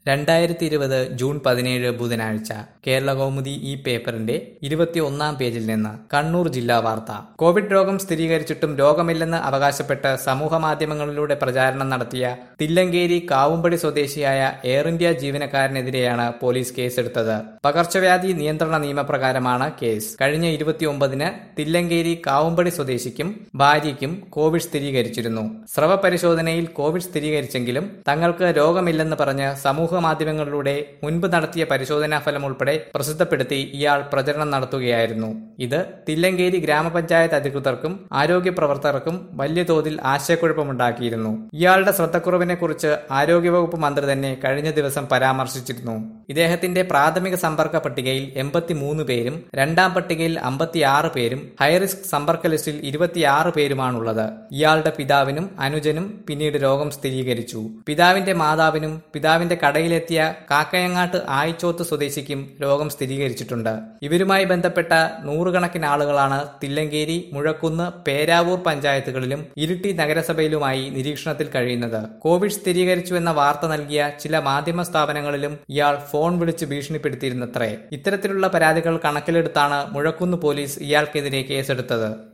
രണ്ടായിരത്തി ഇരുപത് ജൂൺ പതിനേഴ് ബുധനാഴ്ച കേരള കൗമുദി ഈ പേപ്പറിന്റെ ഇരുപത്തിയൊന്നാം പേജിൽ നിന്ന് കണ്ണൂർ ജില്ലാ വാർത്ത കോവിഡ് രോഗം സ്ഥിരീകരിച്ചിട്ടും രോഗമില്ലെന്ന് അവകാശപ്പെട്ട് സമൂഹ മാധ്യമങ്ങളിലൂടെ പ്രചാരണം നടത്തിയ തില്ലങ്കേരി കാവുമ്പടി സ്വദേശിയായ എയർ ഇന്ത്യ ജീവനക്കാരനെതിരെയാണ് പോലീസ് കേസെടുത്തത് പകർച്ചവ്യാധി നിയന്ത്രണ നിയമപ്രകാരമാണ് കേസ് കഴിഞ്ഞ ഇരുപത്തിയൊമ്പതിന് തില്ലങ്കേരി കാവുമ്പടി സ്വദേശിക്കും ഭാര്യയ്ക്കും കോവിഡ് സ്ഥിരീകരിച്ചിരുന്നു സ്രവ പരിശോധനയിൽ കോവിഡ് സ്ഥിരീകരിച്ചെങ്കിലും തങ്ങൾക്ക് രോഗമില്ലെന്ന് പറഞ്ഞ് സമൂഹ മാധ്യമങ്ങളിലൂടെ മുൻപ് നടത്തിയ പരിശോധനാ ഫലം ഉൾപ്പെടെ പ്രസിദ്ധപ്പെടുത്തി ഇയാൾ പ്രചരണം നടത്തുകയായിരുന്നു ഇത് തില്ലങ്കേരി ഗ്രാമപഞ്ചായത്ത് അധികൃതർക്കും ആരോഗ്യ പ്രവർത്തകർക്കും വലിയ തോതിൽ ആശയക്കുഴപ്പമുണ്ടാക്കിയിരുന്നു ഇയാളുടെ ശ്രദ്ധക്കുറവിനെ കുറിച്ച് ആരോഗ്യവകുപ്പ് മന്ത്രി തന്നെ കഴിഞ്ഞ ദിവസം പരാമർശിച്ചിരുന്നു ഇദ്ദേഹത്തിന്റെ പ്രാഥമിക സമ്പർക്ക പട്ടികയിൽ എൺപത്തിമൂന്ന് പേരും രണ്ടാം പട്ടികയിൽ അമ്പത്തിയാറ് പേരും ഹൈറിസ്ക് സമ്പർക്ക ലിസ്റ്റിൽ ഇരുപത്തിയാറ് പേരുമാണുള്ളത് ഇയാളുടെ പിതാവിനും അനുജനും പിന്നീട് രോഗം സ്ഥിരീകരിച്ചു പിതാവിന്റെ മാതാവിനും പിതാവിന്റെ കടയിലെത്തിയ കാക്കയങ്ങാട്ട് ആയിച്ചോത്ത് സ്വദേശിക്കും രോഗം സ്ഥിരീകരിച്ചിട്ടുണ്ട് ഇവരുമായി ബന്ധപ്പെട്ട നൂറുകണക്കിന് ആളുകളാണ് തില്ലങ്കേരി മുഴക്കുന്ന് പേരാവൂർ പഞ്ചായത്തുകളിലും ഇരിട്ടി നഗരസഭയിലുമായി നിരീക്ഷണത്തിൽ കഴിയുന്നത് കോവിഡ് സ്ഥിരീകരിച്ചു എന്ന വാർത്ത നൽകിയ ചില മാധ്യമ സ്ഥാപനങ്ങളിലും ഇയാൾ ഫോൺ വിളിച്ച് ഭീഷണിപ്പെടുത്തിയിരുന്നത്രേ ഇത്തരത്തിലുള്ള പരാതികൾ കണക്കിലെടുത്താണ് മുഴക്കുന്ന് പോലീസ് ഇയാൾക്കെതിരെ കേസെടുത്തത്